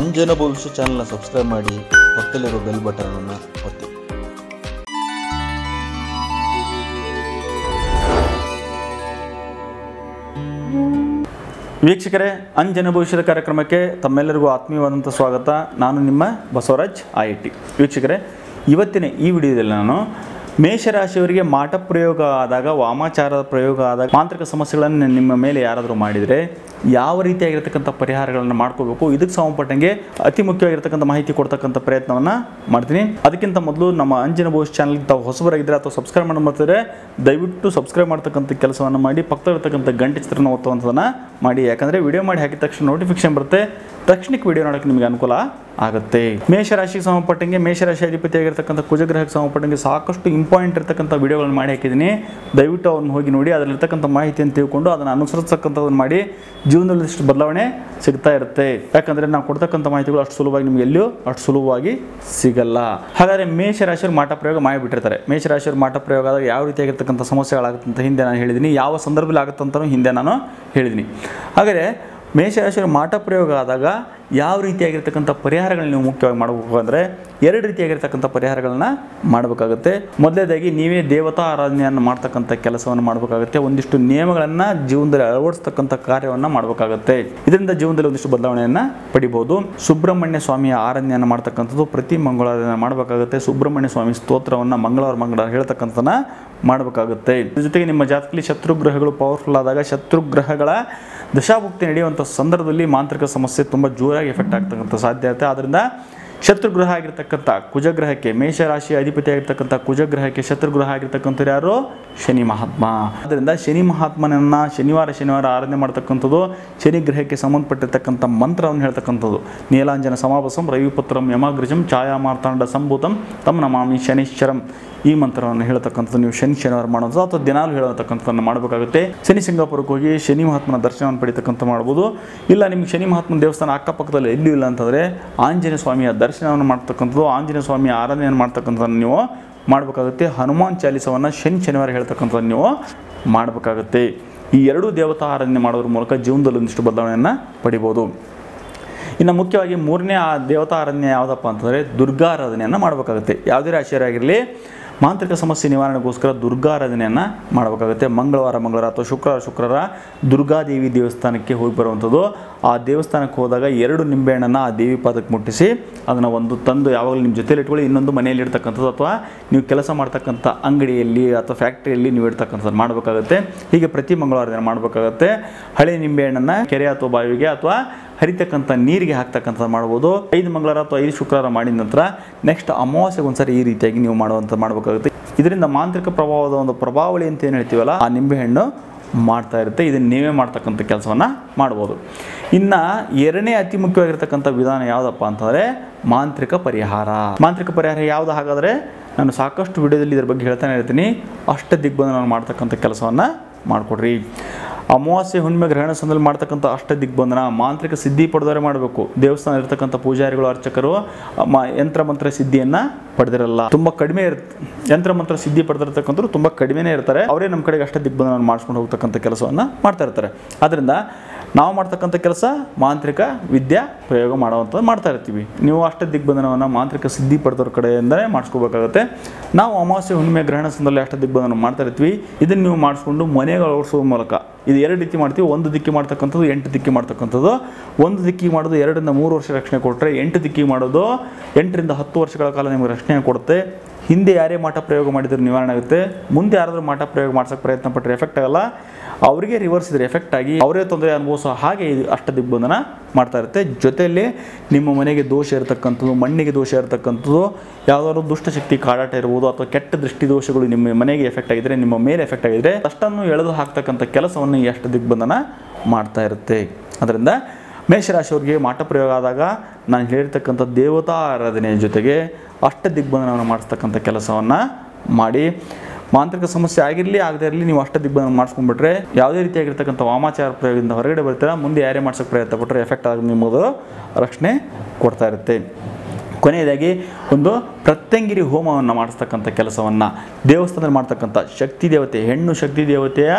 ಅಂಜನ ಭವಿಷ್ಯ ಚಾನಲ್ನ ಸಬ್ಸ್ಕ್ರೈಬ್ ಮಾಡಿ ಪಕ್ಕದಲ್ಲಿರೋ ಬೆಲ್ ಬಟನನ್ನು ಒತ್ತಿ ವೀಕ್ಷಕರೇ ಅಂಜನ ಭವಿಷ್ಯದ ಕಾರ್ಯಕ್ರಮಕ್ಕೆ ತಮ್ಮೆಲ್ಲರಿಗೂ ಆತ್ಮೀಯವಾದಂಥ ಸ್ವಾಗತ ನಾನು ನಿಮ್ಮ ಬಸವರಾಜ್ ಐ ಟಿ ವೀಕ್ಷಕರೇ ಇವತ್ತಿನ ಈ ವಿಡಿಯೋದಲ್ಲಿ ನಾನು ಮೇಷರಾಶಿಯವರಿಗೆ ಮಾಟ ಪ್ರಯೋಗ ಆದಾಗ ವಾಮಾಚಾರದ ಪ್ರಯೋಗ ಆದಾಗ ಮಾಂತ್ರಿಕ ಸಮಸ್ಯೆಗಳನ್ನು ನಿಮ್ಮ ಮೇಲೆ ಯಾರಾದರೂ ಮಾಡಿದರೆ ಯಾವ ರೀತಿಯಾಗಿರ್ತಕ್ಕಂಥ ಪರಿಹಾರಗಳನ್ನು ಮಾಡ್ಕೋಬೇಕು ಇದಕ್ಕೆ ಸಂಬಂಧಪಟ್ಟಂಗೆ ಅತಿ ಮುಖ್ಯವಾಗಿರ್ತಕ್ಕಂಥ ಮಾಹಿತಿ ಕೊಡ್ತಕ್ಕಂಥ ಪ್ರಯತ್ನವನ್ನು ಮಾಡ್ತೀನಿ ಅದಕ್ಕಿಂತ ಮೊದಲು ನಮ್ಮ ಅಂಜನ ಭವಿಷ್ಯ ಚಾನಲ್ಗೆ ತಾವು ಹೊಸಬರಾಗಿದ್ದರೆ ಅಥವಾ ಸಬ್ಸ್ಕ್ರೈಬ್ ಮಾಡಿ ಬರ್ತಾರೆ ದಯವಿಟ್ಟು ಸಬ್ಸ್ಕ್ರೈಬ್ ಮಾಡ್ತಕ್ಕಂಥ ಕೆಲಸವನ್ನು ಮಾಡಿ ಪಕ್ಕದಲ್ಲಿರ್ತಕ್ಕಂಥ ಗಂಟೆ ಚಿತ್ರನ ಒತ್ತುವಂಥದ್ದನ್ನು ಮಾಡಿ ಯಾಕಂದರೆ ವಿಡಿಯೋ ಮಾಡಿ ಹಾಕಿದ ತಕ್ಷಣ ನೋಟಿಫಿಕೇಶನ್ ಬರುತ್ತೆ ತಕ್ಷಣಕ್ಕೆ ವಿಡಿಯೋ ನೋಡೋಕ್ಕೆ ನಿಮಗೆ ಅನುಕೂಲ ಆಗುತ್ತೆ ಮೇಷರಾಶಿಗೆ ಸಂಬಂಧಪಟ್ಟಂಗೆ ಮೇಷರಾಶಿ ಅಧಿಪತಿಯಾಗಿರ್ತಕ್ಕಂಥ ಕುಜಗ್ರಹಕ್ಕೆ ಸಂಬಂಧಪಟ್ಟಂಗೆ ಸಾಕಷ್ಟು ಇಂಪಾರ್ಟೆಂಟ್ ಇರ್ತಕ್ಕಂಥ ವಿಡಿಯೋಗಳನ್ನು ಮಾಡಿ ಹಾಕಿದ್ದೀನಿ ದಯವಿಟ್ಟು ಅವ್ರನ್ನ ಹೋಗಿ ನೋಡಿ ಅದರಲ್ಲಿರ್ತಕ್ಕಂಥ ಮಾಹಿತಿಯನ್ನು ತಿಳ್ಕೊಂಡು ಅದನ್ನು ಅನುಸರಿಸ್ತಕ್ಕಂಥದ್ದನ್ನು ಮಾಡಿ ಜೀವನದಲ್ಲಿ ಇಷ್ಟು ಬದಲಾವಣೆ ಸಿಗ್ತಾ ಇರುತ್ತೆ ಯಾಕಂದರೆ ನಾವು ಕೊಡ್ತಕ್ಕಂಥ ಮಾಹಿತಿಗಳು ಅಷ್ಟು ಸುಲಭವಾಗಿ ನಿಮಗೆ ಎಲ್ಲಿಯೂ ಅಷ್ಟು ಸುಲಭವಾಗಿ ಸಿಗಲ್ಲ ಹಾಗಾದರೆ ಮೇಷರಾಶಿಯವ್ರು ಮಾಟ ಪ್ರಯೋಗ ಮಾಡಿಬಿಟ್ಟಿರ್ತಾರೆ ಮೇಷರಾಶಿಯವ್ರು ಮಾಟ ಪ್ರಯೋಗ ಆದಾಗ ಯಾವ ರೀತಿಯಾಗಿರ್ತಕ್ಕಂಥ ಸಮಸ್ಯೆಗಳಾಗುತ್ತೆ ಅಂತ ಹಿಂದೆ ನಾನು ಹೇಳಿದ್ದೀನಿ ಯಾವ ಸಂದರ್ಭದಲ್ಲಿ ಆಗುತ್ತೆ ಅಂತಲೂ ಹಿಂದೆ ನಾನು ಹೇಳಿದ್ದೀನಿ ಹಾಗಾದರೆ ಮೇಷರಾಶಿಯವ್ರ ಮಾಟ ಪ್ರಯೋಗ ಆದಾಗ ಯಾವ ರೀತಿಯಾಗಿರ್ತಕ್ಕಂಥ ಪರಿಹಾರಗಳನ್ನ ನೀವು ಮುಖ್ಯವಾಗಿ ಮಾಡಬೇಕು ಅಂದರೆ ಎರಡು ರೀತಿಯಾಗಿರ್ತಕ್ಕಂಥ ಪರಿಹಾರಗಳನ್ನ ಮಾಡಬೇಕಾಗುತ್ತೆ ಮೊದಲೇದಾಗಿ ನೀವೇ ದೇವತಾ ಆರಾಧನೆಯನ್ನು ಮಾಡ್ತಕ್ಕಂಥ ಕೆಲಸವನ್ನು ಮಾಡಬೇಕಾಗುತ್ತೆ ಒಂದಿಷ್ಟು ನಿಯಮಗಳನ್ನು ಜೀವನದಲ್ಲಿ ಅಳವಡಿಸ್ತಕ್ಕಂಥ ಕಾರ್ಯವನ್ನು ಮಾಡಬೇಕಾಗುತ್ತೆ ಇದರಿಂದ ಜೀವನದಲ್ಲಿ ಒಂದಿಷ್ಟು ಬದಲಾವಣೆಯನ್ನು ಪಡಿಬೋದು ಸುಬ್ರಹ್ಮಣ್ಯ ಸ್ವಾಮಿಯ ಆರಾಧನೆಯನ್ನು ಮಾಡ್ತಕ್ಕಂಥದ್ದು ಪ್ರತಿ ಮಂಗಳವಾರ ಮಾಡಬೇಕಾಗುತ್ತೆ ಸುಬ್ರಹ್ಮಣ್ಯ ಸ್ವಾಮಿ ಸ್ತೋತ್ರವನ್ನು ಮಂಗಳವಾರ ಮಂಗಳವಾರ ಹೇಳ್ತಕ್ಕಂಥದ್ದನ್ನ ಮಾಡಬೇಕಾಗುತ್ತೆ ಇದ್ರ ಜೊತೆಗೆ ನಿಮ್ಮ ಜಾತಕದಲ್ಲಿ ಶತ್ರುಗ್ರಹಗಳು ಪವರ್ಫುಲ್ ಆದಾಗ ಶತ್ರುಗ್ರಹಗಳ ದಶಾಭುಕ್ತಿ ನಡೆಯುವಂಥ ಸಂದರ್ಭದಲ್ಲಿ ಮಾಂತ್ರಿಕ ಸಮಸ್ಯೆ ತುಂಬ ಜೋರಾಗಿ ಎಫೆಕ್ಟ್ ಆಗ್ತಕ್ಕಂಥ ಸಾಧ್ಯತೆ ಆದ್ದರಿಂದ ಶತ್ರುಗ್ರಹ ಆಗಿರ್ತಕ್ಕಂಥ ಕುಜಗ್ರಹಕ್ಕೆ ಮೇಷರಾಶಿಯ ಅಧಿಪತಿ ಆಗಿರ್ತಕ್ಕಂಥ ಕುಜಗ್ರಹಕ್ಕೆ ಶತ್ರುಗ್ರಹ ಆಗಿರ್ತಕ್ಕಂಥವ್ರು ಯಾರು ಶನಿ ಮಹಾತ್ಮ ಆದ್ದರಿಂದ ಶನಿ ಮಹಾತ್ಮನನ್ನು ಶನಿವಾರ ಶನಿವಾರ ಆರಾಧನೆ ಮಾಡ್ತಕ್ಕಂಥದ್ದು ಶನಿ ಗ್ರಹಕ್ಕೆ ಸಂಬಂಧಪಟ್ಟಿರ್ತಕ್ಕಂಥ ಮಂತ್ರವನ್ನು ಹೇಳ್ತಕ್ಕಂಥದ್ದು ನೀಲಾಂಜನ ಸಮಾಭಸಂ ರವಿಪುತ್ರಂ ಯಮಾಗ್ರಜಂ ಛಾಯಾಮಾರ್ತಾಂಡ ಸಂಭೂತಂ ತಮ್ಮ ನಮಾಮಿ ಶನಿಶ್ಚರಂ ಈ ಮಂತ್ರವನ್ನು ಹೇಳ್ತಕ್ಕಂಥದ್ದು ನೀವು ಶನಿ ಶನಿವಾರ ಮಾಡೋದು ಅಥವಾ ದಿನಾಲು ಹೇಳತಕ್ಕಂಥದ್ದನ್ನು ಮಾಡಬೇಕಾಗುತ್ತೆ ಶನಿ ಸಿಂಗಾಪುರಕ್ಕೆ ಹೋಗಿ ಶನಿ ಮಹಾತ್ಮನ ದರ್ಶನವನ್ನು ಪಡಿತಕ್ಕಂಥ ಮಾಡ್ಬೋದು ಇಲ್ಲ ನಿಮ್ಗೆ ಶನಿ ಮಹಾತ್ಮನ ದೇವಸ್ಥಾನ ಅಕ್ಕಪಕ್ಕದಲ್ಲಿ ಎಲ್ಲೂ ಇಲ್ಲ ಅಂತಂದರೆ ಆಂಜನೇಯ ಸ್ವಾಮಿಯ ದರ್ಶನವನ್ನು ಮಾಡ್ತಕ್ಕಂಥದ್ದು ಆಂಜನೇಯ ಸ್ವಾಮಿಯ ಆರಾಧನೆಯನ್ನು ಮಾಡ್ತಕ್ಕಂಥದ್ದನ್ನು ನೀವು ಮಾಡಬೇಕಾಗುತ್ತೆ ಹನುಮಾನ್ ಚಾಲಿಸವನ್ನು ಶನಿ ಶನಿವಾರ ಹೇಳ್ತಕ್ಕಂಥದ್ದನ್ನು ನೀವು ಮಾಡಬೇಕಾಗುತ್ತೆ ಈ ಎರಡೂ ದೇವತಾ ಆರಾಧನೆ ಮಾಡೋದ್ರ ಮೂಲಕ ಜೀವನದಲ್ಲಿ ಒಂದಿಷ್ಟು ಬದಲಾವಣೆಯನ್ನು ಪಡಿಬೋದು ಇನ್ನು ಮುಖ್ಯವಾಗಿ ಮೂರನೇ ಆ ದೇವತಾ ಆರಾಧನೆ ಯಾವುದಪ್ಪ ಅಂತಂದರೆ ದುರ್ಗಾರಾಧನೆಯನ್ನು ಮಾಡಬೇಕಾಗುತ್ತೆ ಯಾವುದೇ ರಾಶಿಯರಾಗಿರಲಿ ಮಾಂತ್ರಿಕ ಸಮಸ್ಯೆ ನಿವಾರಣೆಗೋಸ್ಕರ ದುರ್ಗಾರಾಧನೆಯನ್ನು ಮಾಡಬೇಕಾಗುತ್ತೆ ಮಂಗಳವಾರ ಮಂಗಳವಾರ ಅಥವಾ ಶುಕ್ರವಾರ ಶುಕ್ರವಾರ ದುರ್ಗಾದೇವಿ ದೇವಸ್ಥಾನಕ್ಕೆ ಹೋಗಿ ಬರುವಂಥದ್ದು ಆ ದೇವಸ್ಥಾನಕ್ಕೆ ಹೋದಾಗ ಎರಡು ನಿಂಬೆಹಣ್ಣನ್ನು ಆ ದೇವಿ ಪಾದಕ್ಕೆ ಮುಟ್ಟಿಸಿ ಅದನ್ನು ಒಂದು ತಂದು ಯಾವಾಗಲೂ ನಿಮ್ಮ ಜೊತೆಲಿ ಇಟ್ಕೊಳ್ಳಿ ಇನ್ನೊಂದು ಮನೆಯಲ್ಲಿ ಇಡ್ತಕ್ಕಂಥದ್ದು ಅಥವಾ ನೀವು ಕೆಲಸ ಮಾಡ್ತಕ್ಕಂಥ ಅಂಗಡಿಯಲ್ಲಿ ಅಥವಾ ಫ್ಯಾಕ್ಟ್ರಿಯಲ್ಲಿ ನೀವು ಇಡ್ತಕ್ಕಂಥದ್ದು ಮಾಡಬೇಕಾಗುತ್ತೆ ಹೀಗೆ ಪ್ರತಿ ಮಂಗಳವಾರ ದಿನ ಮಾಡಬೇಕಾಗುತ್ತೆ ಹಳೆ ನಿಂಬೆಹಣ್ಣನ್ನು ಕೆರೆ ಅಥವಾ ಬಾವಿಗೆ ಅಥವಾ ಹರಿತಕ್ಕಂಥ ನೀರಿಗೆ ಹಾಕ್ತಕ್ಕಂಥದ್ದು ಮಾಡ್ಬೋದು ಐದು ಮಂಗಳವಾರ ಅಥವಾ ಐದು ಶುಕ್ರವಾರ ಮಾಡಿದ ನಂತರ ನೆಕ್ಸ್ಟ್ ಅಮಾವಾಸ್ಯೆಗೆ ಒಂದ್ಸರಿ ಈ ರೀತಿಯಾಗಿ ನೀವು ಮಾಡುವಂಥ ಮಾಡಬೇಕಾಗುತ್ತೆ ಇದರಿಂದ ಮಾಂತ್ರಿಕ ಪ್ರಭಾವದ ಒಂದು ಪ್ರಭಾವಳಿ ಅಂತ ಏನು ಹೇಳ್ತೀವಲ್ಲ ಆ ನಿಂಬೆಹಣ್ಣು ಮಾಡ್ತಾ ಇರುತ್ತೆ ಇದನ್ನು ನೀವೇ ಮಾಡ್ತಕ್ಕಂಥ ಕೆಲಸವನ್ನು ಮಾಡ್ಬೋದು ಇನ್ನು ಎರಡನೇ ಅತಿ ಮುಖ್ಯವಾಗಿರ್ತಕ್ಕಂಥ ವಿಧಾನ ಯಾವುದಪ್ಪ ಅಂತಂದರೆ ಮಾಂತ್ರಿಕ ಪರಿಹಾರ ಮಾಂತ್ರಿಕ ಪರಿಹಾರ ಯಾವುದು ಹಾಗಾದರೆ ನಾನು ಸಾಕಷ್ಟು ವಿಡಿಯೋದಲ್ಲಿ ಇದ್ರ ಬಗ್ಗೆ ಹೇಳ್ತಾನೆ ಇರ್ತೀನಿ ಅಷ್ಟ ದಿಗ್ಬಂಧನ ಮಾಡ್ತಕ್ಕಂಥ ಕೆಲಸವನ್ನು ಮಾಡಿಕೊಡ್ರಿ ಅಮಾವಾಸ್ಯೆ ಹುಣ್ಣಿಮೆ ಗ್ರಹಣ ಸಂದರ್ಭದಲ್ಲಿ ಮಾಡ್ತಕ್ಕಂಥ ಅಷ್ಟ ದಿಗ್ಬಂಧನ ಮಾಂತ್ರಿಕ ಸಿದ್ಧಿ ಪಡೆದವರೇ ಮಾಡಬೇಕು ದೇವಸ್ಥಾನ ಇರ್ತಕ್ಕಂಥ ಪೂಜಾರಿಗಳು ಅರ್ಚಕರು ಮ ಯಂತ್ರ ಮಂತ್ರ ಸಿದ್ಧಿಯನ್ನು ಪಡೆದಿರಲ್ಲ ತುಂಬ ಕಡಿಮೆ ಇರುತ್ತೆ ಯಂತ್ರ ಮಂತ್ರ ಸಿದ್ಧಿ ಪಡೆದಿರ್ತಕ್ಕಂಥವ್ರು ತುಂಬ ಕಡಿಮೆನೇ ಇರ್ತಾರೆ ಅವರೇ ನಮ್ಮ ಕಡೆಗೆ ಅಷ್ಟ ದಿಗ್ಬಂಧನ ಮಾಡಿಸ್ಕೊಂಡು ಹೋಗ್ತಕ್ಕಂಥ ಕೆಲಸವನ್ನು ಮಾಡ್ತಾ ಇರ್ತಾರೆ ಆದ್ದರಿಂದ ನಾವು ಮಾಡ್ತಕ್ಕಂಥ ಕೆಲಸ ಮಾಂತ್ರಿಕ ವಿದ್ಯಾ ಪ್ರಯೋಗ ಮಾಡುವಂಥದ್ದು ಮಾಡ್ತಾ ಇರ್ತೀವಿ ನೀವು ಅಷ್ಟ ದಿಗ್ಬಂಧನವನ್ನು ಮಾಂತ್ರಿಕ ಸಿದ್ಧಿ ಪಡೆದವ್ರ ಕಡೆಯಿಂದಲೇ ಮಾಡಿಸ್ಕೋಬೇಕಾಗುತ್ತೆ ನಾವು ಅಮಾವಾಸ್ಯೆ ಹುಣ್ಣಿಮೆ ಗ್ರಹಣ ಸಂದರ್ಭದಲ್ಲಿ ಅಷ್ಟ ದಿಗ್ಬಂಧನ ಮಾಡ್ತಾ ಇರ್ತೀವಿ ಇದನ್ನು ನೀವು ಮಾಡಿಸ್ಕೊಂಡು ಮನೆಗೆ ಅಳವಡಿಸುವ ಮೂಲಕ ಇದು ಎರಡು ರೀತಿ ಮಾಡ್ತೀವಿ ಒಂದು ದಿಕ್ಕಿ ಮಾಡ್ತಕ್ಕಂಥದ್ದು ಎಂಟು ದಿಕ್ಕಿ ಮಾಡ್ತಕ್ಕಂಥದ್ದು ಒಂದು ದಿಕ್ಕಿಗೆ ಮಾಡೋದು ಎರಡರಿಂದ ಮೂರು ವರ್ಷ ರಕ್ಷಣೆ ಕೊಟ್ಟರೆ ಎಂಟು ದಿಕ್ಕಿಗೆ ಮಾಡೋದು ಎಂಟರಿಂದ ಹತ್ತು ವರ್ಷಗಳ ಕಾಲ ನಿಮಗೆ ರಕ್ಷಣೆ ಕೊಡುತ್ತೆ ಹಿಂದೆ ಯಾರೇ ಮಾಟ ಪ್ರಯೋಗ ಮಾಡಿದ್ರೆ ನಿವಾರಣೆ ಆಗುತ್ತೆ ಮುಂದೆ ಯಾರಾದರೂ ಮಾಟ ಪ್ರಯೋಗ ಮಾಡ್ಸೋಕ್ಕೆ ಪ್ರಯತ್ನ ಪಟ್ಟರೆ ಎಫೆಕ್ಟ್ ಆಗಲ್ಲ ಅವರಿಗೆ ರಿವರ್ಸ್ ಇದ್ರೆ ಎಫೆಕ್ಟ್ ಆಗಿ ಅವರೇ ತೊಂದರೆ ಅನುಭವಿಸೋ ಹಾಗೆ ಇದು ಅಷ್ಟ ದಿಗ್ಬಂಧನ ಮಾಡ್ತಾ ಇರುತ್ತೆ ಜೊತೆಯಲ್ಲಿ ನಿಮ್ಮ ಮನೆಗೆ ದೋಷ ಇರತಕ್ಕಂಥದ್ದು ಮಣ್ಣಿಗೆ ದೋಷ ಇರತಕ್ಕಂಥದ್ದು ಯಾವುದಾದ್ರು ದುಷ್ಟಶಕ್ತಿ ಕಾಡಾಟ ಇರ್ಬೋದು ಅಥವಾ ಕೆಟ್ಟ ದೃಷ್ಟಿ ದೋಷಗಳು ನಿಮ್ಮ ಮನೆಗೆ ಎಫೆಕ್ಟ್ ಆಗಿದ್ರೆ ನಿಮ್ಮ ಮೇಲೆ ಎಫೆಕ್ಟ್ ಆಗಿದ್ರೆ ಅಷ್ಟನ್ನು ಎಳೆದು ಹಾಕ್ತಕ್ಕಂಥ ಕೆಲಸವನ್ನು ಈ ಅಷ್ಟ ದಿಗ್ಬಂಧನ ಮಾಡ್ತಾ ಇರುತ್ತೆ ಅದರಿಂದ ಮೇಷರಾಶಿಯವ್ರಿಗೆ ಮಾಟ ಪ್ರಯೋಗ ಆದಾಗ ನಾನು ಹೇಳಿರ್ತಕ್ಕಂಥ ದೇವತಾ ಆರಾಧನೆಯ ಜೊತೆಗೆ ಅಷ್ಟ ದಿಗ್ಬಂಧನವನ್ನು ಮಾಡಿಸ್ತಕ್ಕಂಥ ಕೆಲಸವನ್ನು ಮಾಡಿ ಮಾಂತ್ರಿಕ ಸಮಸ್ಯೆ ಆಗಿರಲಿ ಆಗದೇ ಇರಲಿ ನೀವು ಅಷ್ಟ ದಿಗ್ಬಂಧನ ಮಾಡಿಸ್ಕೊಂಡ್ಬಿಟ್ರೆ ಯಾವುದೇ ರೀತಿಯಾಗಿರ್ತಕ್ಕಂಥ ವಾಮಾಚಾರ ಪ್ರಯೋಗದಿಂದ ಹೊರಗಡೆ ಬರ್ತೀರಾ ಮುಂದೆ ಯಾರೇ ಮಾಡ್ಸೋಕ್ಕೆ ಪ್ರಯತ್ನ ಪಟ್ಟರೆ ಎಫೆಕ್ಟ್ ಆಗಿ ನಿಮ್ಮದು ರಕ್ಷಣೆ ಕೊಡ್ತಾ ಇರುತ್ತೆ ಕೊನೆಯದಾಗಿ ಒಂದು ಪ್ರತ್ಯಂಗಿರಿ ಹೋಮವನ್ನು ಮಾಡಿಸ್ತಕ್ಕಂಥ ಕೆಲಸವನ್ನು ದೇವಸ್ಥಾನದಲ್ಲಿ ಮಾಡ್ತಕ್ಕಂಥ ಶಕ್ತಿ ದೇವತೆ ಹೆಣ್ಣು ಶಕ್ತಿ ದೇವತೆಯ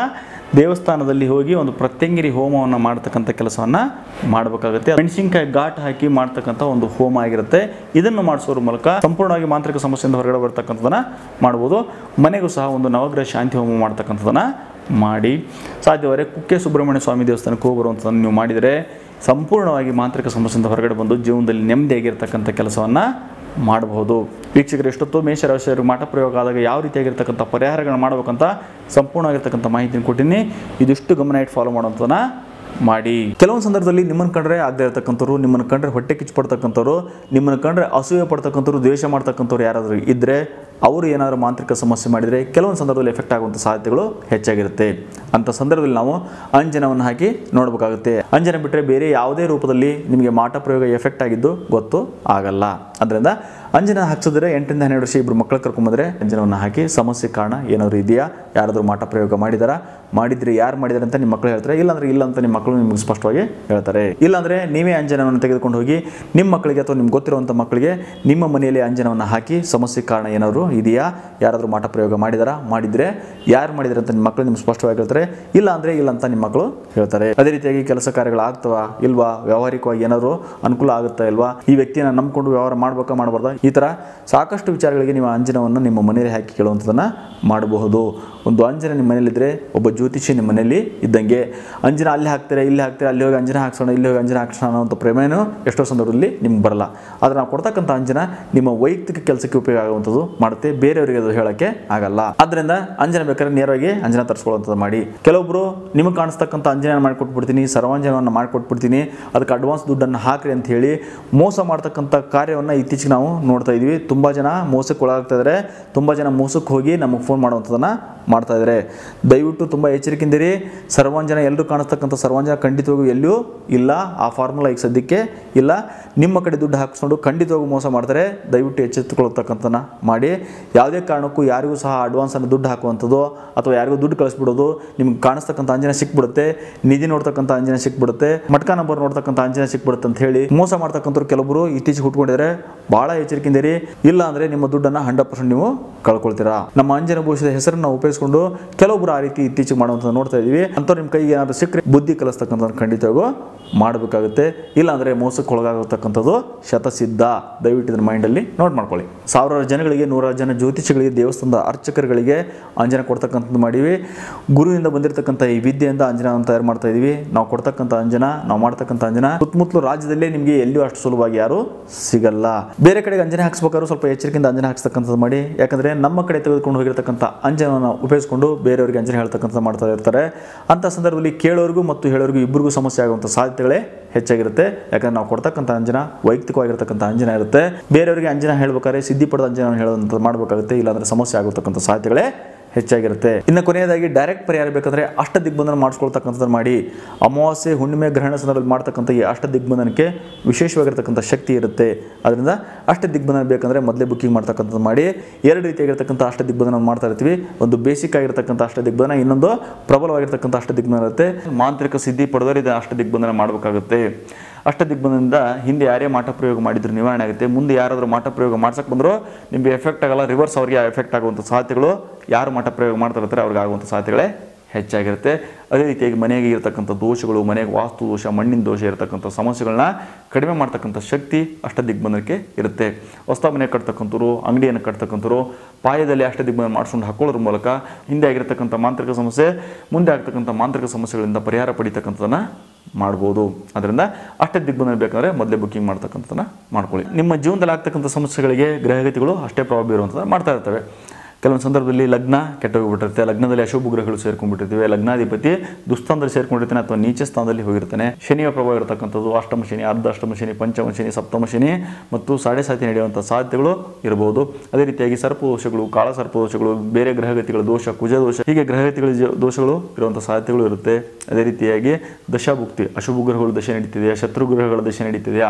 ದೇವಸ್ಥಾನದಲ್ಲಿ ಹೋಗಿ ಒಂದು ಪ್ರತ್ಯಂಗಿರಿ ಹೋಮವನ್ನು ಮಾಡ್ತಕ್ಕಂಥ ಕೆಲಸವನ್ನು ಮಾಡಬೇಕಾಗುತ್ತೆ ಮೆಣಸಿನ್ಕಾಯಿ ಘಾಟ್ ಹಾಕಿ ಮಾಡ್ತಕ್ಕಂಥ ಒಂದು ಹೋಮ ಆಗಿರುತ್ತೆ ಇದನ್ನು ಮಾಡಿಸೋದ್ರ ಮೂಲಕ ಸಂಪೂರ್ಣವಾಗಿ ಮಾಂತ್ರಿಕ ಸಮಸ್ಯೆಯಿಂದ ಹೊರಗಡೆ ಬರ್ತಕ್ಕಂಥದ್ದನ್ನು ಮಾಡ್ಬೋದು ಮನೆಗೂ ಸಹ ಒಂದು ನವಗ್ರಹ ಶಾಂತಿ ಹೋಮ ಮಾಡ್ತಕ್ಕಂಥದ್ದನ್ನು ಮಾಡಿ ಸಾಧ್ಯವಾದರೆ ಕುಕ್ಕೆ ಸುಬ್ರಹ್ಮಣ್ಯ ಸ್ವಾಮಿ ದೇವಸ್ಥಾನಕ್ಕೆ ಹೋಗಿ ಬರುವಂಥದ್ದನ್ನು ನೀವು ಮಾಡಿದರೆ ಸಂಪೂರ್ಣವಾಗಿ ಮಾಂತ್ರಿಕ ಸಮಸ್ಯೆಯಿಂದ ಹೊರಗಡೆ ಬಂದು ಜೀವನದಲ್ಲಿ ನೆಮ್ಮದಿಯಾಗಿರ್ತಕ್ಕಂಥ ಕೆಲಸವನ್ನು ಮಾಡಬಹುದು ವೀಕ್ಷಕರು ಎಷ್ಟೊತ್ತು ಮೇಷರಾಶಿಯವರು ಮಾಟ ಪ್ರಯೋಗ ಆದಾಗ ಯಾವ ರೀತಿಯಾಗಿರ್ತಕ್ಕಂಥ ಪರಿಹಾರಗಳನ್ನ ಮಾಡಬೇಕಂತ ಸಂಪೂರ್ಣವಾಗಿರ್ತಕ್ಕಂಥ ಮಾಹಿತಿನ ಕೊಟ್ಟಿನಿ ಇದಿಷ್ಟು ಗಮನ ಇಟ್ಟು ಫಾಲೋ ಮಾಡೋಂಥದ್ದನ್ನ ಮಾಡಿ ಕೆಲವೊಂದು ಸಂದರ್ಭದಲ್ಲಿ ನಿಮ್ಮನ್ನು ಕಂಡ್ರೆ ಆಗದೆ ಇರತಕ್ಕಂಥವ್ರು ನಿಮ್ಮನ್ನು ಕಂಡ್ರೆ ಹೊಟ್ಟೆ ಕಿಚ್ಚು ಪಡ್ತಕ್ಕಂಥವ್ರು ನಿಮ್ಮನ್ನು ಕಂಡ್ರೆ ಅಸೂಯೆ ಪಡ್ತಕ್ಕಂಥವ್ರು ದ್ವೇಷ ಮಾಡ್ತಕ್ಕಂಥವ್ರು ಯಾರಾದರೂ ಇದ್ದರೆ ಅವರು ಏನಾದರೂ ಮಾಂತ್ರಿಕ ಸಮಸ್ಯೆ ಮಾಡಿದರೆ ಕೆಲವೊಂದು ಸಂದರ್ಭದಲ್ಲಿ ಎಫೆಕ್ಟ್ ಆಗುವಂಥ ಸಾಧ್ಯತೆಗಳು ಹೆಚ್ಚಾಗಿರುತ್ತೆ ಅಂಥ ಸಂದರ್ಭದಲ್ಲಿ ನಾವು ಅಂಜನವನ್ನು ಹಾಕಿ ನೋಡಬೇಕಾಗುತ್ತೆ ಅಂಜನ ಬಿಟ್ಟರೆ ಬೇರೆ ಯಾವುದೇ ರೂಪದಲ್ಲಿ ನಿಮಗೆ ಮಾಟ ಪ್ರಯೋಗ ಎಫೆಕ್ಟ್ ಆಗಿದ್ದು ಗೊತ್ತು ಆಗಲ್ಲ ಅದರಿಂದ ಅಂಜನ ಹಾಕ್ಸಿದ್ರೆ ಎಂಟರಿಂದ ಹನ್ನೆರಡು ವರ್ಷ ಇಬ್ಬರು ಮಕ್ಕಳು ಕರ್ಕೊಂಬಂದ್ರೆ ಅಂಜನವನ್ನು ಹಾಕಿ ಸಮಸ್ಯೆ ಕಾರಣ ಏನಾದರೂ ಇದೆಯಾ ಯಾರಾದರೂ ಮಾಟ ಪ್ರಯೋಗ ಮಾಡಿದಾರಾ ಮಾಡಿದ್ರೆ ಯಾರು ಮಾಡಿದಾರೆ ಅಂತ ನಿಮ್ಮ ಮಕ್ಕಳು ಹೇಳ್ತಾರೆ ಇಲ್ಲಾಂದ್ರೆ ಇಲ್ಲ ಅಂತ ನಿಮ್ಮ ಮಕ್ಕಳು ನಿಮಗೆ ಸ್ಪಷ್ಟವಾಗಿ ಹೇಳ್ತಾರೆ ಇಲ್ಲಾಂದ್ರೆ ನೀವೇ ಅಂಜನವನ್ನು ತೆಗೆದುಕೊಂಡು ಹೋಗಿ ನಿಮ್ಮ ಮಕ್ಕಳಿಗೆ ಅಥವಾ ನಿಮ್ಗೆ ಗೊತ್ತಿರುವಂಥ ಮಕ್ಕಳಿಗೆ ನಿಮ್ಮ ಮನೆಯಲ್ಲಿ ಅಂಜನವನ್ನು ಹಾಕಿ ಸಮಸ್ಯೆ ಕಾರಣ ಏನಾದರೂ ಇದೆಯಾ ಯಾರಾದರೂ ಮಾಟ ಪ್ರಯೋಗ ಮಾಡಿದಾರಾ ಮಾಡಿದ್ರೆ ಯಾರು ಮಾಡಿದಾರೆ ಅಂತ ನಿಮ್ಮ ಮಕ್ಕಳು ನಿಮ್ಗೆ ಸ್ಪಷ್ಟವಾಗಿ ಹೇಳ್ತಾರೆ ಇಲ್ಲ ಅಂದರೆ ಇಲ್ಲ ಅಂತ ನಿಮ್ಮ ಮಕ್ಕಳು ಹೇಳ್ತಾರೆ ಅದೇ ರೀತಿಯಾಗಿ ಕೆಲಸ ಕಾರ್ಯಗಳು ಆಗ್ತವಾ ಇಲ್ವಾ ವ್ಯಾವಹಾರಿಕವಾಗಿ ಏನಾದರೂ ಅನುಕೂಲ ಆಗುತ್ತಾ ಇಲ್ವಾ ಈ ವ್ಯಕ್ತಿಯನ್ನು ನಂಬ್ಕೊಂಡು ವ್ಯವಹಾರ ಮಾಡ್ಬೇಕಾ ಮಾಡಬಾರ್ದಾ ಈ ಥರ ಸಾಕಷ್ಟು ವಿಚಾರಗಳಿಗೆ ನೀವು ಅಂಜನವನ್ನು ನಿಮ್ಮ ಮನೆಯಲ್ಲಿ ಹಾಕಿ ಕೇಳುವಂಥದ್ದನ್ನು ಮಾಡಬಹುದು ಒಂದು ಅಂಜನ ನಿಮ್ಮ ಮನೇಲಿದ್ದರೆ ಒಬ್ಬ ಜ್ಯೋತಿಷಿ ನಿಮ್ಮ ಮನೆಯಲ್ಲಿ ಇದ್ದಂಗೆ ಅಂಜನ ಅಲ್ಲಿ ಹಾಕ್ತಾರೆ ಇಲ್ಲಿ ಹಾಕ್ತಾರೆ ಅಲ್ಲಿ ಹೋಗಿ ಅಂಜನ ಹಾಕ್ಸೋಣ ಇಲ್ಲಿ ಹೋಗಿ ಅಂಜನ ಹಾಕ್ಸೋಣ ಅನ್ನೋಂಥ ಪ್ರೇಮೇನೂ ಎಷ್ಟೋ ಸಂದರ್ಭದಲ್ಲಿ ನಿಮ್ಗೆ ಬರಲ್ಲ ಆದರೆ ನಾವು ಕೊಡ್ತಕ್ಕಂಥ ಅಂಜನ ನಿಮ್ಮ ವೈಯಕ್ತಿಕ ಕೆಲಸಕ್ಕೆ ಉಪಯೋಗ ಆಗುವಂಥದ್ದು ಮಾಡುತ್ತೆ ಬೇರೆಯವರಿಗೆ ಅದು ಹೇಳೋಕ್ಕೆ ಆಗಲ್ಲ ಆದ್ದರಿಂದ ಅಂಜನ ಬೇಕಾದ್ರೆ ನೇರವಾಗಿ ಅಂಜನ ತರಿಸ್ಕೊಳ್ಳುವಂಥದ್ದು ಮಾಡಿ ಕೆಲವೊಬ್ಬರು ನಿಮಗೆ ಕಾಣಿಸ್ತಕ್ಕಂಥ ಅಂಜನ ಮಾಡಿಕೊಟ್ಬಿಡ್ತೀನಿ ಸರ್ವಾಂಜನವನ್ನು ಮಾಡಿಕೊಟ್ಬಿಡ್ತೀನಿ ಅದಕ್ಕೆ ಅಡ್ವಾನ್ಸ್ ದುಡ್ಡನ್ನು ಹಾಕ್ರಿ ಅಂತ ಹೇಳಿ ಮೋಸ ಮಾಡ್ತಕ್ಕಂಥ ಕಾರ್ಯವನ್ನು ಇತ್ತೀಚೆಗೆ ನಾವು ನೋಡ್ತಾ ಇದ್ವಿ ತುಂಬ ಜನ ಮೋಸಕ್ಕೆ ಒಳಗಾಗ್ತಾ ಇದ್ದಾರೆ ತುಂಬ ಜನ ಮೋಸಕ್ಕೆ ಹೋಗಿ ನಮಗೆ ಫೋನ್ ಮಾಡುವಂಥದ್ದನ್ನು ಮಾಡ್ತಾ ಇದ್ದಾರೆ ದಯವಿಟ್ಟು ತುಂಬ ಎಚ್ಚರಿಕೆಯಿಂದಿರಿ ಸರ್ವಾಂಜನ ಎಲ್ಲರೂ ಕಾಣಿಸ್ತಕ್ಕಂಥ ಸರ್ವಾಂಜನ ಖಂಡಿತವಾಗೂ ಎಲ್ಲೂ ಇಲ್ಲ ಆ ಫಾರ್ಮುಲಾ ಈಗ ಸದ್ಯಕ್ಕೆ ಇಲ್ಲ ನಿಮ್ಮ ಕಡೆ ದುಡ್ಡು ಹಾಕಿಸ್ಕೊಂಡು ಖಂಡಿತವಾಗೂ ಮೋಸ ಮಾಡ್ತಾರೆ ದಯವಿಟ್ಟು ಎಚ್ಚೆತ್ತುಕೊಳ್ಳತಕ್ಕಂಥನ ಮಾಡಿ ಯಾವುದೇ ಕಾರಣಕ್ಕೂ ಯಾರಿಗೂ ಸಹ ಅಡ್ವಾನ್ಸನ್ನು ದುಡ್ಡು ಹಾಕುವಂಥದ್ದು ಅಥವಾ ಯಾರಿಗೂ ದುಡ್ಡು ಕಳಿಸ್ಬಿಡೋದು ನಿಮ್ಗೆ ಕಾಣಿಸ್ತಕ್ಕಂಥ ಅಂಜನ ಸಿಕ್ಬಿಡುತ್ತೆ ನಿಧಿ ನೋಡ್ತಕ್ಕಂಥ ಅಂಜನ ಸಿಕ್ಬಿಡುತ್ತೆ ಮಟ್ಕ ನಂಬರ್ ನೋಡ್ತಕ್ಕಂಥ ಅಂಜನ ಸಿಕ್ಬಿಡುತ್ತೆ ಅಂತ ಹೇಳಿ ಮೋಸ ಮಾಡ್ತಕ್ಕಂಥವ್ರು ಕೆಲವರು ಇತ್ತೀಚೆಗೆ ಹುಟ್ಕೊಂಡಿದ್ದಾರೆ ಭಾಳ ಎಚ್ಚರಿಕೆಯಿಂದಿರಿ ಇಲ್ಲ ಅಂದರೆ ನಿಮ್ಮ ದುಡ್ಡನ್ನು ಹಂಡ್ರೆಡ್ ಪರ್ಸೆಂಟ್ ನೀವು ಕಳ್ಕೊಳ್ತೀರಾ ನಮ್ಮ ಅಂಜನ ಭವಿಷ್ಯದ ಹೆಸರನ್ನು ಉಪಯೋಗಿಸ್ಕೊಂಡು ಕೆಲವೊಬ್ಬರು ಆ ರೀತಿ ಇತ್ತೀಚೆಗೆ ಮಾಡುವಂಥದ್ದು ನೋಡ್ತಾ ಇದೀವಿ ಅಂಥವ್ರು ನಿಮ್ಮ ಕೈಗೆ ಏನಾದರೂ ಸಿಕ್ಕರೆ ಬುದ್ಧಿ ಕಲಿಸ್ತಕ್ಕಂಥ ಖಂಡಿತವಾಗೂ ಮಾಡಬೇಕಾಗುತ್ತೆ ಇಲ್ಲ ಅಂದರೆ ಮೋಸಕ್ಕೆ ಒಳಗಾಗತಕ್ಕಂಥದ್ದು ಶತಸಿದ್ಧ ದಯವಿಟ್ಟು ಇದನ್ನ ಮೈಂಡಲ್ಲಿ ನೋಟ್ ಮಾಡ್ಕೊಳ್ಳಿ ಸಾವಿರಾರು ಜನಗಳಿಗೆ ನೂರಾರು ಜನ ಜ್ಯೋತಿಷಿಗಳಿಗೆ ದೇವಸ್ಥಾನದ ಅರ್ಚಕರುಗಳಿಗೆ ಅಂಜನ ಕೊಡ್ತಕ್ಕಂಥದ್ದು ಮಾಡೀವಿ ಗುರುವಿನಿಂದ ಬಂದಿರತಕ್ಕಂಥ ಈ ವಿದ್ಯೆಯಿಂದ ಅಂಜನವನ್ನು ತಯಾರು ಮಾಡ್ತಾ ಇದೀವಿ ನಾವು ಕೊಡ್ತಕ್ಕಂಥ ಅಂಜನ ನಾವು ಮಾಡ್ತಕ್ಕಂಥ ಅಂಜನ ಸುತ್ತಮುತ್ತಲು ರಾಜ್ಯದಲ್ಲೇ ನಿಮಗೆ ಎಲ್ಲಿಯೂ ಅಷ್ಟು ಸುಲಭವಾಗಿ ಯಾರು ಸಿಗಲ್ಲ ಬೇರೆ ಕಡೆಗೆ ಅಂಜನೆ ಹಾಕ್ಸ್ಬೇಕಾದ್ರೂ ಸ್ವಲ್ಪ ಎಚ್ಚರಿಕೆಯಿಂದ ಅಂಜನೆ ಹಾಕ್ಸ್ತಕ್ಕಂಥದ್ದು ಮಾಡಿ ಯಾಕಂದರೆ ನಮ್ಮ ಕಡೆ ತೆಗೆದುಕೊಂಡು ಹೋಗಿರ್ತಕ್ಕಂಥ ಅಂಜನವನ್ನು ಉಪಯೋಗಿಸ್ಕೊಂಡು ಬೇರೆಯವರಿಗೆ ಅಂಜನೆ ಹೇಳ್ತಕ್ಕಂಥದ್ದು ಮಾಡ್ತಾ ಇರ್ತಾರೆ ಅಂಥ ಸಂದರ್ಭದಲ್ಲಿ ಕೇಳೋರಿಗೂ ಮತ್ತು ಹೇಳೋರಿಗೂ ಇಬ್ಬರಿಗೂ ಸಮಸ್ಯೆ ಆಗುವಂಥ ಸಾಧ್ಯತೆಗಳೇ ಹೆಚ್ಚಾಗಿರುತ್ತೆ ಯಾಕಂದ್ರೆ ನಾವು ಕೊಡ್ತಕ್ಕಂಥ ಅಂಜನ ವೈಯಕ್ತಿಕವಾಗಿರ್ತಕ್ಕಂಥ ಅಂಜನ ಇರುತ್ತೆ ಬೇರೆಯವರಿಗೆ ಅಂಜನ ಹೇಳ್ಬೇಕಾದ್ರೆ ಸಿದ್ಧಿ ಪಡೆದ ಅಂಜನ ಹೇಳೋದಂಥದ್ದು ಮಾಡಬೇಕಾಗುತ್ತೆ ಇಲ್ಲಾಂದ್ರೆ ಸಮಸ್ಯೆ ಆಗತಕ್ಕಂಥ ಸಾಧ್ಯತೆಗಳೇ ಹೆಚ್ಚಾಗಿರುತ್ತೆ ಇನ್ನು ಕೊನೆಯದಾಗಿ ಡೈರೆಕ್ಟ್ ಪರಿಹಾರ ಬೇಕಂದ್ರೆ ಅಷ್ಟ ದಿಗ್ಬಂಧನ ಮಾಡಿಸ್ಕೊಳ್ತಕ್ಕಂಥದ್ದು ಮಾಡಿ ಅಮಾವಾಸ್ಯೆ ಹುಣ್ಣಿಮೆ ಗ್ರಹಣ ಸಂದರ್ಭದಲ್ಲಿ ಮಾಡ್ತಕ್ಕಂಥ ಈ ಅಷ್ಟ ದಿಗ್ಬಂಧನಕ್ಕೆ ವಿಶೇಷವಾಗಿರ್ತಕ್ಕಂಥ ಶಕ್ತಿ ಇರುತ್ತೆ ಅದರಿಂದ ಅಷ್ಟ ದಿಗ್ಬಂಧನ ಬೇಕಂದ್ರೆ ಮೊದಲೇ ಬುಕ್ಕಿಂಗ್ ಮಾಡ್ತಕ್ಕಂಥದ್ದು ಮಾಡಿ ಎರಡು ರೀತಿಯಾಗಿರ್ತಕ್ಕಂಥ ಅಷ್ಟ ದಿಗ್ಬಂಧನ ಮಾಡ್ತಾ ಇರ್ತೀವಿ ಒಂದು ಬೇಸಿಕ್ ಆಗಿರ್ತಕ್ಕಂಥ ಅಷ್ಟ ದಿಗ್ಬಂಧನ ಇನ್ನೊಂದು ಪ್ರಬಲವಾಗಿರ್ತಕ್ಕಂಥ ಅಷ್ಟ ದಿಗ್ಬಂಧನ ಇರುತ್ತೆ ಮಾಂತ್ರಿಕ ಸಿದ್ಧಿ ಪಡೆದವರು ಇದು ಅಷ್ಟ ದಿಗ್ಬಂಧನ ಮಾಡಬೇಕಾಗುತ್ತೆ ಅಷ್ಟ ದಿಗ್ಬಂಧನದಿಂದ ಹಿಂದೆ ಯಾರೇ ಮಾಟ ಪ್ರಯೋಗ ಮಾಡಿದ್ರು ನಿವಾರಣೆ ಆಗುತ್ತೆ ಮುಂದೆ ಯಾರಾದರೂ ಮಾಟ ಪ್ರಯೋಗ ಮಾಡ್ಸಕ್ಕೆ ಬಂದರೂ ನಿಮಗೆ ಎಫೆಕ್ಟ್ ಆಗಲ್ಲ ರಿವರ್ಸ್ ಅವರಿಗೆ ಎಫೆಕ್ಟ್ ಆಗುವಂಥ ಸಾಧ್ಯತೆಗಳು ಯಾರು ಮಾಟ ಪ್ರಯೋಗ ಮಾಡ್ತಾ ಇರ್ತಾರೆ ಅವ್ರಿಗೆ ಆಗುವಂಥ ಸಾಧ್ಯತೆಗಳೇ ಹೆಚ್ಚಾಗಿರುತ್ತೆ ಅದೇ ರೀತಿಯಾಗಿ ಮನೆಗೆ ಇರತಕ್ಕಂಥ ದೋಷಗಳು ಮನೆಗೆ ವಾಸ್ತು ದೋಷ ಮಣ್ಣಿನ ದೋಷ ಇರತಕ್ಕಂಥ ಸಮಸ್ಯೆಗಳನ್ನ ಕಡಿಮೆ ಮಾಡ್ತಕ್ಕಂಥ ಶಕ್ತಿ ಅಷ್ಟ ದಿಗ್ಬಂಧನಕ್ಕೆ ಇರುತ್ತೆ ಹೊಸ ಮನೆ ಕಟ್ತಕ್ಕಂಥವ್ರು ಅಂಗಡಿಯನ್ನು ಕಟ್ತಕ್ಕಂಥವ್ರು ಪಾಯದಲ್ಲಿ ಅಷ್ಟ ದಿಗ್ಬಂಧನ ಮಾಡಿಸ್ಕೊಂಡು ಹಾಕೊಳ್ಳೋದ್ರ ಮೂಲಕ ಹಿಂದೆ ಆಗಿರತಕ್ಕಂಥ ಮಾಂತ್ರಿಕ ಸಮಸ್ಯೆ ಮುಂದೆ ಆಗ್ತಕ್ಕಂಥ ಮಾಂತ್ರಿಕ ಸಮಸ್ಯೆಗಳಿಂದ ಪರಿಹಾರ ಪಡಿತಕ್ಕಂಥದ್ದನ್ನು ಮಾಡ್ಬೋದು ಅದರಿಂದ ಅಷ್ಟೇ ದಿಗ್ಬಂಧನ ಬೇಕಂದ್ರೆ ಮೊದಲೇ ಬುಕ್ಕಿಂಗ್ ಮಾಡ್ತಕ್ಕಂಥದ್ದನ್ನ ಮಾಡ್ಕೊಳ್ಳಿ ನಿಮ್ಮ ಜೀವನದಲ್ಲಿ ಆಗ್ತಕ್ಕಂಥ ಸಮಸ್ಯೆಗಳಿಗೆ ಗ್ರಹಗತಿಗಳು ಅಷ್ಟೇ ಪ್ರಭಾವ ಬೀರುವಂಥದ್ದು ಮಾಡ್ತಾ ಇರ್ತವೆ ಕೆಲವೊಂದು ಸಂದರ್ಭದಲ್ಲಿ ಲಗ್ನ ಕೆಟ್ಟೋಗ್ಬಿಟ್ಟಿರುತ್ತೆ ಲಗ್ನದಲ್ಲಿ ಅಶುಭ ಗ್ರಹಗಳು ಸೇರ್ಕೊಂಡ್ಬಿಟ್ಟಿರ್ತೀವಿ ಲಗ್ನಾಧಿಪತಿ ದುಸ್ಥಾನದಲ್ಲಿ ಸೇರ್ಕೊಂಡಿರ್ತಾನೆ ಅಥವಾ ನೀಚ ಸ್ಥಾನದಲ್ಲಿ ಹೋಗಿರ್ತಾನೆ ಶನಿಯ ಪ್ರಭಾವ ಇರತಕ್ಕಂಥದ್ದು ಅಷ್ಟಮ ಶನಿ ಅರ್ಧ ಅಷ್ಟಮ ಶನಿ ಪಂಚಮ ಶನಿ ಸಪ್ತಮ ಶನಿ ಮತ್ತು ಸಾಡೆ ಸಾತಿ ನಡೆಯುವಂಥ ಸಾಧ್ಯತೆಗಳು ಇರಬಹುದು ಅದೇ ರೀತಿಯಾಗಿ ಸರ್ಪದೋಷಗಳು ಕಾಳ ಸರ್ಪದೋಷಗಳು ಬೇರೆ ಗ್ರಹಗತಿಗಳ ದೋಷ ಕುಜ ದೋಷ ಹೀಗೆ ಗ್ರಹಗತಿಗಳ ಜ- ದೋಷಗಳು ಇರುವಂಥ ಸಾಧ್ಯತೆಗಳು ಇರುತ್ತೆ ಅದೇ ರೀತಿಯಾಗಿ ದಶಾಭುಕ್ತಿ ಅಶುಭ ಗ್ರಹಗಳು ದಶೆ ನಡೀತಿದೆಯಾ ಶತ್ರು ಗ್ರಹಗಳ ದಶೆ ನಡೀತಿದೆಯಾ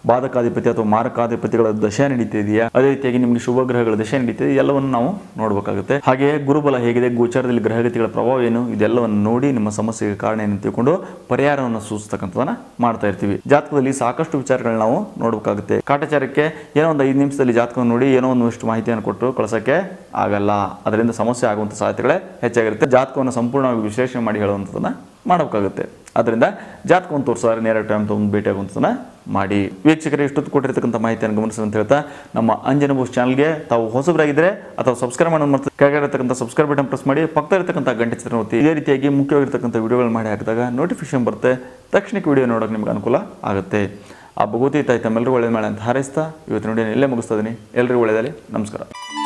ಬಾಧಕಾಧಿಪತಿ ಅಥವಾ ಮಾರಕಾಧಿಪತಿಗಳ ದಶೆ ನಡೀತಿದೆಯಾ ಅದೇ ರೀತಿಯಾಗಿ ನಿಮಗೆ ಶುಭ ಗ್ರಹಗಳ ದಶೆ ನಡೀತಿದೆ ಎಲ್ಲವನ್ನು ನಾವು ನೋಡಬೇಕಾಗುತ್ತೆ ಹಾಗೆ ಗುರುಬಲ ಹೇಗಿದೆ ಗೋಚಾರದಲ್ಲಿ ಗ್ರಹಗತಿಗಳ ಪ್ರಭಾವ ಏನು ಇದೆಲ್ಲವನ್ನು ನೋಡಿ ನಿಮ್ಮ ಸಮಸ್ಯೆಗೆ ಕಾರಣ ಏನು ತಿಳ್ಕೊಂಡು ಪರಿಹಾರವನ್ನು ಸೂಚಿಸ್ತಕ್ಕಂಥದನ್ನ ಮಾಡ್ತಾ ಇರ್ತೀವಿ ಜಾತಕದಲ್ಲಿ ಸಾಕಷ್ಟು ವಿಚಾರಗಳನ್ನ ನಾವು ನೋಡಬೇಕಾಗುತ್ತೆ ಕಾಟಾಚಾರಕ್ಕೆ ಏನೋ ಒಂದು ಐದು ನಿಮಿಷದಲ್ಲಿ ಜಾತಕವನ್ನು ನೋಡಿ ಏನೋ ಒಂದಷ್ಟು ಮಾಹಿತಿಯನ್ನು ಕೊಟ್ಟು ಕಳ್ಸೋಕ್ಕೆ ಆಗಲ್ಲ ಅದರಿಂದ ಸಮಸ್ಯೆ ಆಗುವಂಥ ಸಾಧ್ಯತೆಗಳೇ ಹೆಚ್ಚಾಗಿರುತ್ತೆ ಜಾತಕವನ್ನು ಸಂಪೂರ್ಣವಾಗಿ ವಿಶ್ಲೇಷಣೆ ಮಾಡಿ ಹೇಳುವಂಥದ್ದನ್ನ ಮಾಡಬೇಕಾಗುತ್ತೆ ಅದರಿಂದ ಜಾತಕವನ್ನು ತೋರಿಸೋದ್ರೆ ನೇರ ಟೈಮ್ ತೊಗೊಂಡು ಭೇಟಿ ಆಗುವಂಥದ್ದನ್ನ ಮಾಡಿ ವೀಕ್ಷಕರೇ ಇಷ್ಟೊತ್ತು ಕೊಟ್ಟಿರ್ತಕ್ಕಂಥ ಮಾಹಿತಿಯನ್ನು ಗಮನಿಸಿ ಅಂತ ಹೇಳ್ತಾ ನಮ್ಮ ಅಂಜನ ಬೋಸ್ ಚಾನಲ್ಗೆ ತಾವು ಹೊಸಬರಾಗಿದ್ದರೆ ಅಥವಾ ಸಬ್ಸ್ಕ್ರೈಬ್ ಮಾಡೋದು ಮತ್ತು ಕೆಳಗಡೆ ಇರತಕ್ಕಂಥ ಸಬ್ಸ್ಕ್ರೈಬ್ ಬಟನ್ ಪ್ರೆಸ್ ಮಾಡಿ ಪಕ್ಕದ ಇರತಕ್ಕಂಥ ಗಂಟೆ ಚಿತ್ರ ಒತ್ತಿ ಇದೇ ರೀತಿಯಾಗಿ ಮುಖ್ಯವಾಗಿರ್ತಕ್ಕಂಥ ವಿಡಿಯೋಗಳು ಮಾಡಿ ಹಾಕಿದಾಗ ನೋಟಿಫಿಕೇಶನ್ ಬರುತ್ತೆ ತಕ್ಷಣಕ್ಕೆ ವಿಡಿಯೋ ನೋಡೋಕೆ ನಿಮ್ಗೆ ಅನುಕೂಲ ಆಗುತ್ತೆ ಆ ಭಗವತಿ ತಾಯಿ ತಮ್ಮೆಲ್ಲರೂ ಒಳ್ಳೆ ಮಾಡಿ ಅಂತ ಹಾರೈಸ್ತಾ ಇವತ್ತು ನೋಡಿ ಇಲ್ಲೇ ಮುಗಿಸ್ತಾ ಇದ್ದೀನಿ ಎಲ್ಲರಿಗೂ ಒಳ್ಳೆಯದಾಗಲಿ ನಮಸ್ಕಾರ